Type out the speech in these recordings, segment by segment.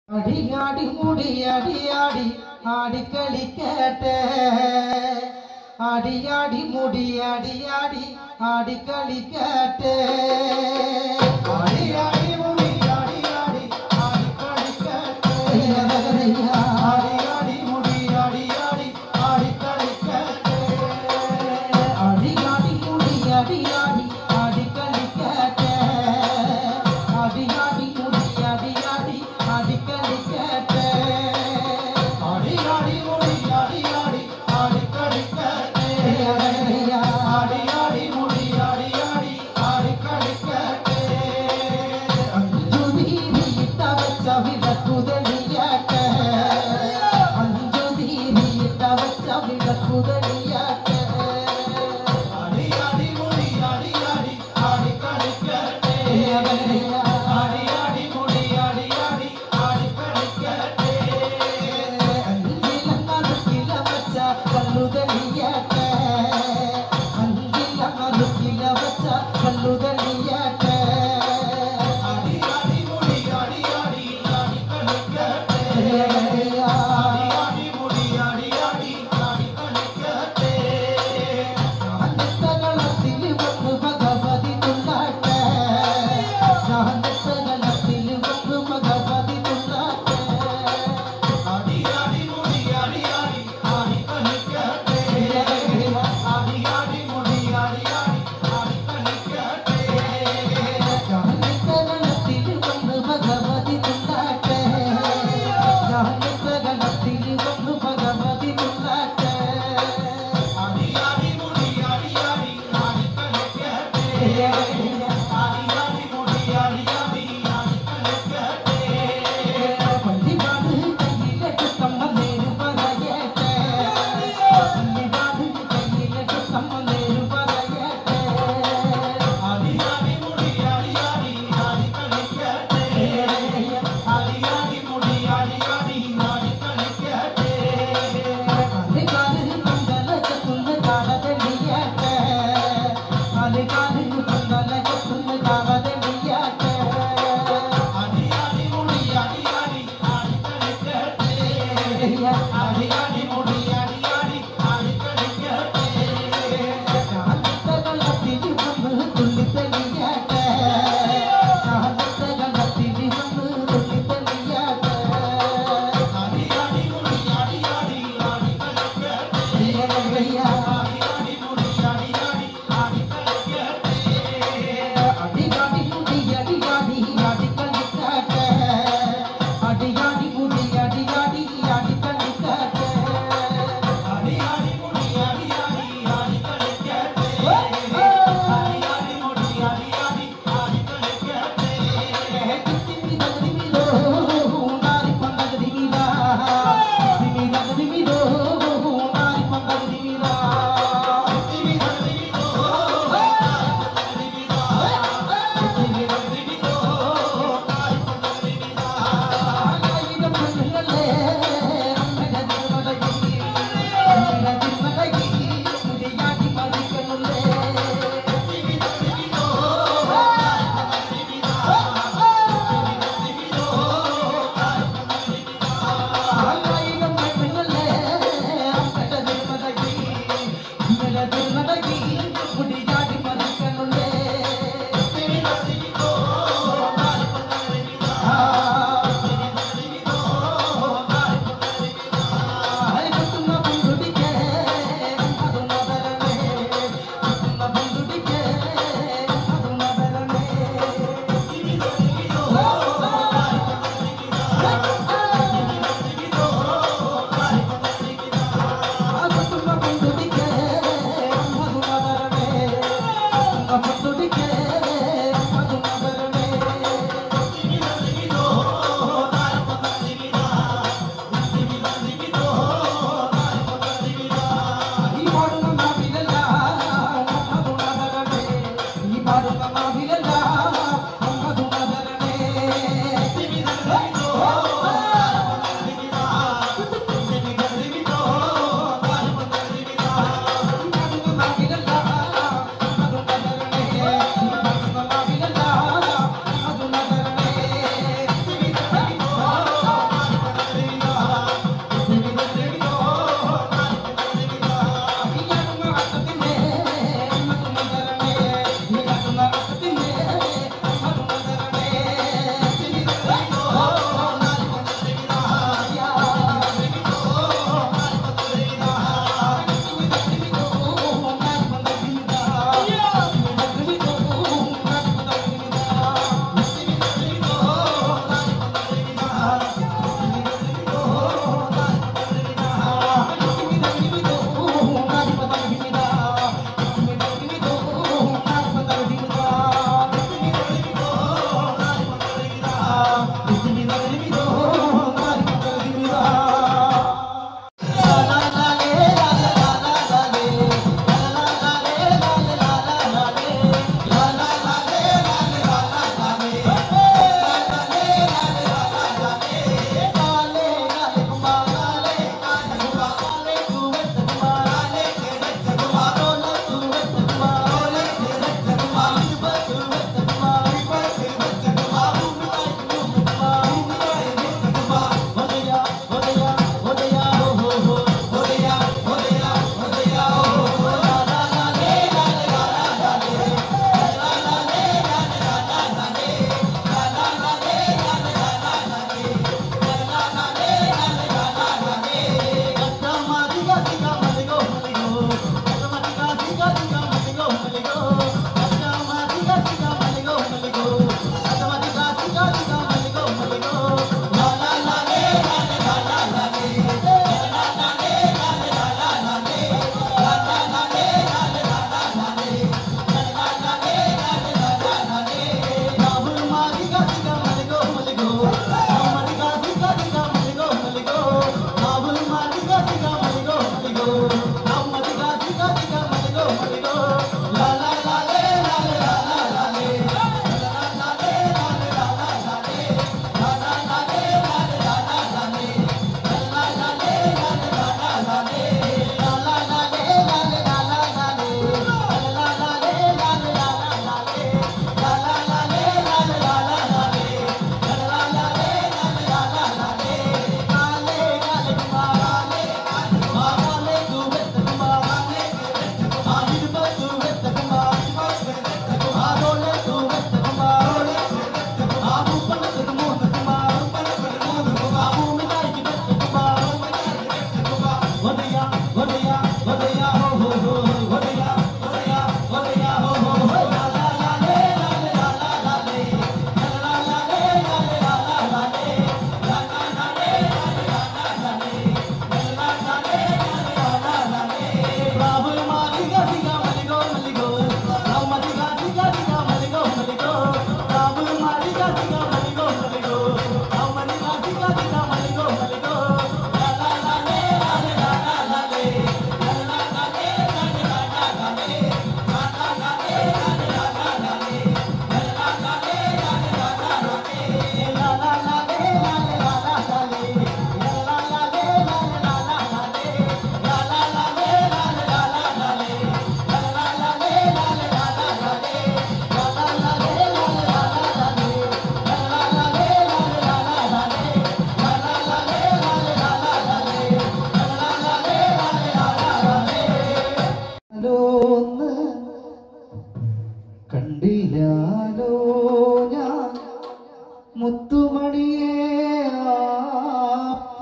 അടിയാടി മുടി അടിയാടി ആടിക്കളിക്കട്ടെ അടിയാടി മുടി അടിയാടി ആടിക്കളിക്കട്ടെ ആടിയാടി മുടി ആടിയാടി ആടിക്കളിക്കട്ടെ. അയ്യവരയ്യ. ആടിയാടി മുടി ആടിയാടി ആടിക്കളിക്കട്ടെ. അടിയാടി മുടി അടിയാടി ആടിക്കളിക്കട്ടെ അടിയാടി മുടി അടിയാടി ആടിക്കളിക്കട്ടെ ആടിയാടി മുടി ആടിയാടി ആടിക്കളിക്കട്ടെ. ആടിയാടി മുടി ആടിയാടി ആടിക്കളിക്കട്ടെ.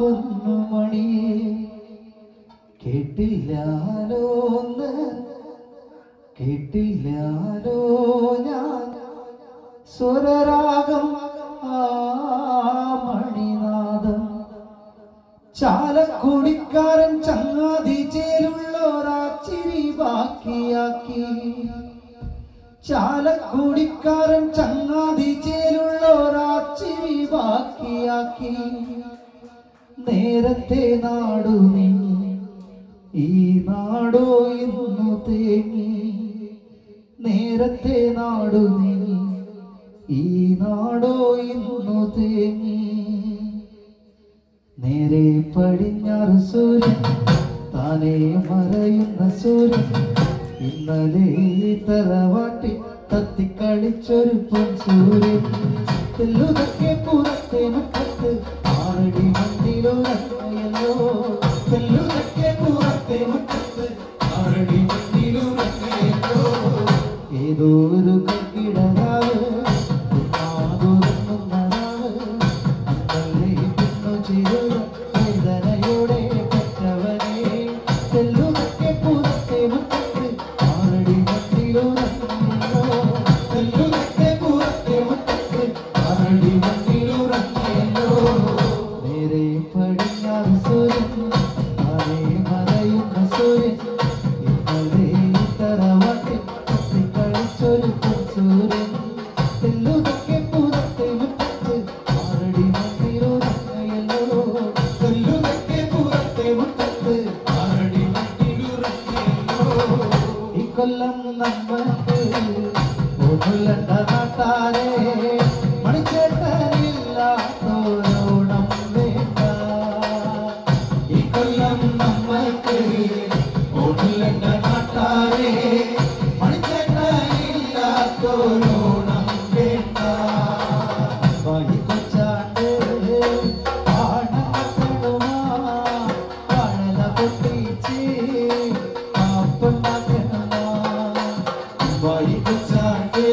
പൊന്നുമണിയെ കേട്ടില്ലാലോ ഒന്ന് കേട്ടില്ലാലോ ഞാൻ സ്വരരാഗം ആ മണിനാദം ചാലക്കുടിക്കാരൻ ചങ്ങാതി ചേലുള്ളോരാച്ചിരി ബാക്കിയാക്കി ചാലക്കുടിക്കാരൻ ചങ്ങാതി ചേലുള്ളോരാച്ചിരി ബാക്കിയാക്കി നേരത്തെ നാടു നീങ്ങി ഈ നാടോ ഇന്നു തേങ്ങി നേരത്തെ നാടു നീങ്ങി ഈ നാടോ ഇന്നു തേങ്ങി നേരെ പടിഞ്ഞാറ് സൂര്യൻ താനേ മറയുന്ന സൂര്യൻ ഇന്നലെ ഈ തറവാട്ടി തത്തിക്കളിച്ചൊരു പൊൻ സൂര്യൻ തെല്ലുതൊക്കെ പുറത്തെ മുറ്റത്ത് ആറടി മണ്ണിലുറങ്ങയല്ലോ തെല്ലുതൊക്കെ പുറത്തെ മുറ്റത്ത് ആറടി മണ്ണിലുറങ്ങയല്ലോ ഏതോ ഒരു കക്കിടരാവ് ഉമ്മാതുറങ്ങുന്നരാവ് അന്നല്ലേ പിന്നു ചിരുള വേദനയോടെ പെറ്റവനെ തെല്ലുതൊക്കെ പുറത്തെ മുറ്റത്ത് ആറടി മണ്ണിലുറങ്ങയല്ലോ തെല്ലുതൊക്കെ പുറത്തെ മുറ്റത്ത് ആറടി മണ്ണിലുറങ്ങയല്ലോ നേരെ പടിഞ്ഞാറ് സൂര്യൻ താനേ മറയുന്ന സൂര്യൻ ഇന്നലെ ഈ തറവാട്ടിൽ കളിച്ചൊരു സൂര്യൻ തെല്ലുതൊക്കെ പുറത്തെ മുറ്റത്ത് ആറടി മണ്ണിലുറങ്ങയല്ലോ തെല്ലുതൊക്കെ പുറത്തെ മുറ്റത്ത് ആറടി മണ്ണിലുറങ്ങയല്ലോ ഈ കൊല്ലം നമ്മൾക്ക് ഒന്നുലണ്ട നാട്ടാരെ മണിച്ചേട്ടനില്ലാത്തോരോണം വേണ്ട ഈ കൊല്ലം നമ്മൾക്ക് ഒന്നുലണ്ട നാട്ടാരെ മണിച്ചേട്ടനില്ലാത്തോരോണം വേണ്ട വൈകൊച്ചാണ്ട് പാടങ്ങളുമാ വാഴല പൊട്ടിച്ച് പാപ്പുണ്ടാക്കണമാ വൈകുച്ചാണ്ട്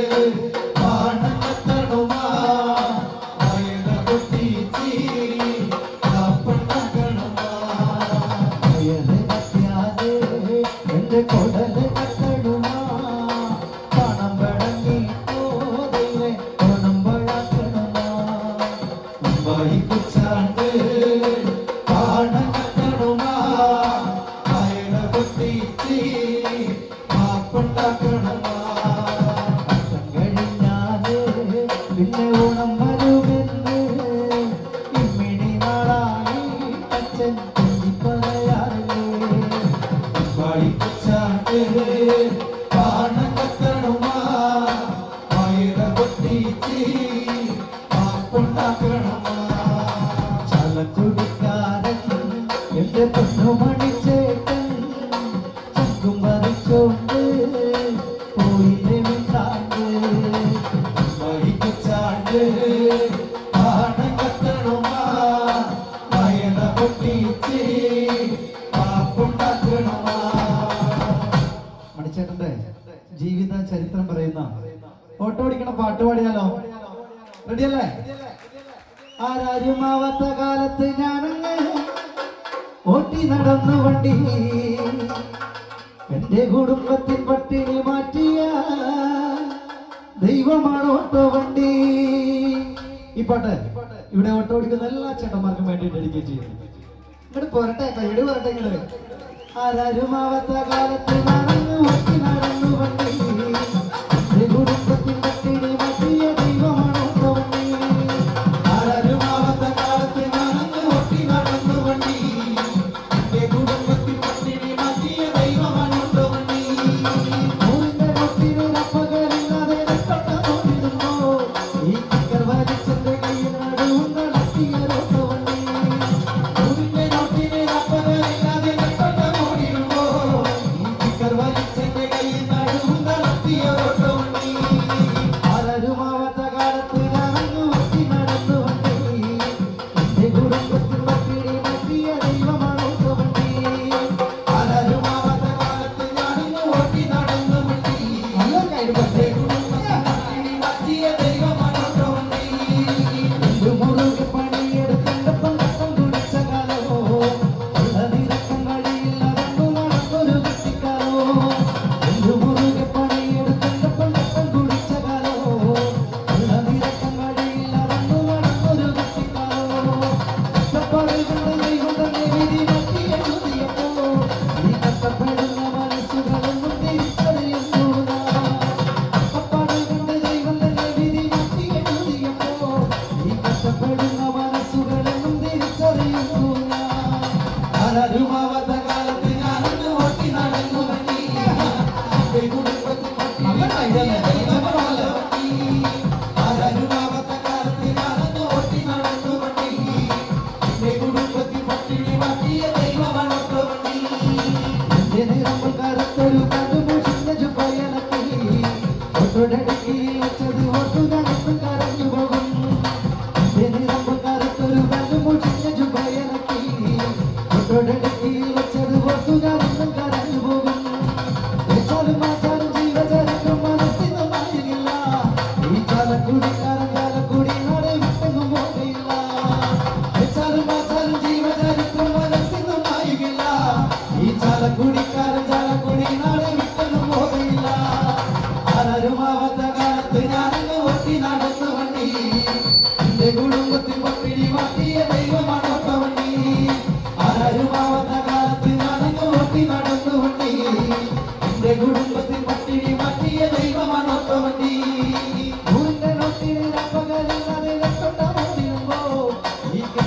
പാടങ്ങളുമാ വാഴല പൊട്ടിച്ച് പാപ്പുണ്ടാക്കണമാ വയറ് കത്തിയാതെ എന്റെ കൊടല് കത്തടുമാ പണം പടങ്ങി പോതിലെ പണം പഴക്കണമാ വൈകുച്ചാണ്ട് പാടം കത്തടുമാ വയറ് പൊട്ടിച്ച് മാപ്പുണ്ടാക്കണമാ അത്തം കഴിഞ്ഞാല് പിന്നെ ഓണം വരുമെന്ന് ഇമ്മിണി നാളായി അച്ഛൻ ചൊല്ലി പറയാറില്ലേ വൈകുച്ചാണ്ട് പാടം കത്തടുമാ വയറ് പൊട്ടിച്ച് മാപ്പുണ്ടാക്കണമാ ചലക്കുടിക്കാരൻ എന്റെ പൊന്നുമണിച്ചേട്ടൻ ചങ്കും പറിച്ചോണ്ട് പോയില്ലേ മിണ്ടാണ്ട് വൈകിച്ചാണ്ട് പാടം കത്തണമാ വയല പൊട്ടിച്ച് പാപ്പുണ്ടാക്കണമാ മണിച്ചേട്ടന്റെ ജീവിത ചരിത്രം പറയുന്ന ഓട്ടോ ഓടിക്കണ പാട്ട് പാടിയാലോ റെഡിയല്ലേ ആരാരുമാവാത്ത കാലത്ത് ഞാനങ്ങ് ഓട്ടി നടന്നു വണ്ടി എന്റെ കുടുംബത്തിൻ പട്ടിണി മാറ്റിയ ദൈവമാണ് ഓട്ടോ വണ്ടി ഈ പാട്ട് ഇവിടെ ഓട്ടോ ഓടിക്കുന്ന എല്ലാ ചേട്ടന്മാർക്കും വേണ്ടി ഡെഡിക്കേറ്റ് ചെയ്യുന്നു ഇങ്ങോട്ട് പോരട്ടെ കൈയ്യടി പോരട്ടെ ഇങ്ങോട്ട് ആരാരുമാവാത്ത കാലത്ത് ഞാനങ്ങ് ഓട്ടി നടന്നു വണ്ടി എന്റെ കുടുംബത്തിൻ പട്ടിണി മാറ്റിയ ദൈവമാണ് ഓട്ടോ വണ്ടി ആരാരുമാവാത്ത കാലത്ത് ഞാനങ്ങ് ഓട്ടി നടന്നു വണ്ടി എന്റെ കുടുംബത്തിൻ പട്ടിണി മാറ്റിയ ദൈവമാണ് ഓട്ടോ വണ്ടി ഊരിന്റെ റൊട്ടിന് രപ്പകളില്ലാതെ രട്ടോട്ട നോക്കിടുമ്പോ ഈ കിക്കർ വലിച്ചെന്റെ കയ്യിൽ നടുവും നടത്തിയ ഓട്ടോ വണ്ടി ഊരിന്റെ റൊട്ടിന് രപ്പകളില്ലാതെ രട്ടോട്ട നോക്കിടുമ്പോ ഈ കിക്കർ വലിച്ചെന്റെ കയ്യിൽ നടുവും നടത്തിയ ഓട്ടോ വണ്ടി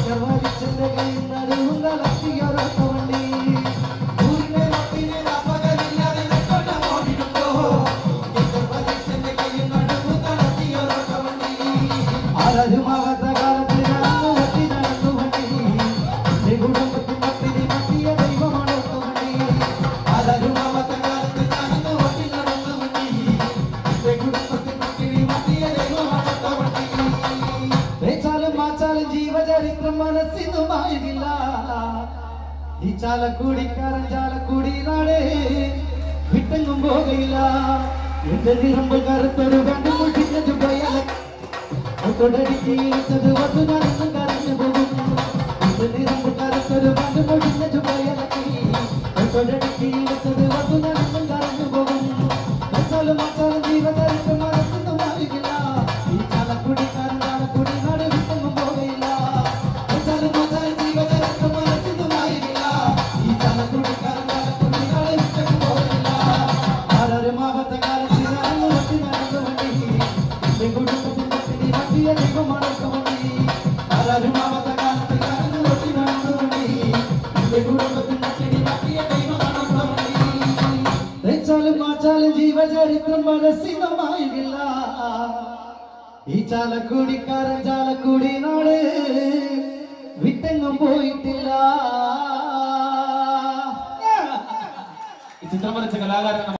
വലിച്ചെന്റെ കയ്യിൽ നടുവും കലർത്തിയൊരൊത്ത വണ്ടി ഊരിന്റെ റൊട്ടിന് രാപ്പകലില്ലാതെ നെട്ടോട്ടം ഓടിയിട്ടുണ്ടോ? എന്റെ പരീക്ഷന്റെ കയ്യിൽ നടുവ് തളർത്തിയൊരൊറ്റ വണ്ടി. ആരാരുമാകാത്ത കാലത്ത് നടന്നു വട്ടി നടന്നു വണ്ടി എന്റെ കുടുംബത്തിൽ പട്ടിണി പറ്റിയ ദൈവമാണ് ഒത്ത വണ്ടി ആരാരുമാവാത്ത കാലത്ത് ഞാനന്ന് ഓട്ടി നടന്ന വണ്ടി. എന്റെ കുടുംബത്തിൽ പട്ടിണി മാറ്റിയ ദൈവമാണൊത്ത വണ്ടി. വേച്ചാലും മാച്ചാലും ജീവചരിത്രം മനസ്സിനുമായില്ല ഈ ചാലക്കൂടിക്കാരൻ ചാലക്കൂടി നാടേ വിട്ടെങ്ങും പോകയില്ല എന്റെ നിറമ്പ് കറുത്തൊരു കണ്ടു മുട്ടിഞ്ഞ ചുബയല ഒട്ടൊടടിക്ക് ഇടിച്ചത് വന്നു ഞാനൊന്നും കരഞ്ഞു പോകും എന്റെ നിറമ്പ് കറുത്തൊരു കണ്ടു മുട്ടിഞ്ഞ ചുബയലക്കി ഒട്ടൊടടിക്ക് ഇടിച്ചത് വന്നു ഞാനൊന്നും കരഞ്ഞു പോകും വെച്ചാലും മാച്ചാലും ജീവചരിത്രം മനസ്സിനുമായില്ല ഈ ചാലക്കുടിക്കാരൻ ചാലക്കുടി നാട് വിട്ടെങ്ങും പോകയില്ല വെച്ചാലും മച്ചാൻ ജീവചരിത്രം മനസ്സിനുമായില്ല. ഈ ചാലക്കുടിക്കാരൻ ചാലക്കുടി നാളെ വിട്ടു പോകില്ല. ആരാരും ആപത്ത കാലത്ത് നടന്നു വട്ടി നടന്നു വണ്ടി എന്റെ കുടുംബത്തിൽ പട്ടിണി പറ്റിയ ദൈവമാണ് വണ്ടി ആരാരുമാവാത്ത കാലത്ത് ഞാനന്ന് ഓട്ടി നടന്ന വണ്ടി. എന്റെ കുടുംബത്തിൽ പട്ടിണി മാറ്റിയ ദൈവമാണൊത്ത വണ്ടി. വെച്ചാലും മാച്ചാലും ജീവചരിത്രം മനസ്സിനമായില്ല ഈ ചാലക്കുടിക്കാരൻ ചാലക്കുടി നാട് വിട്ടെങ്ങും പോയിട്ടില്ല ഈ ചിത്രം വരച്ച കലാകാരൻ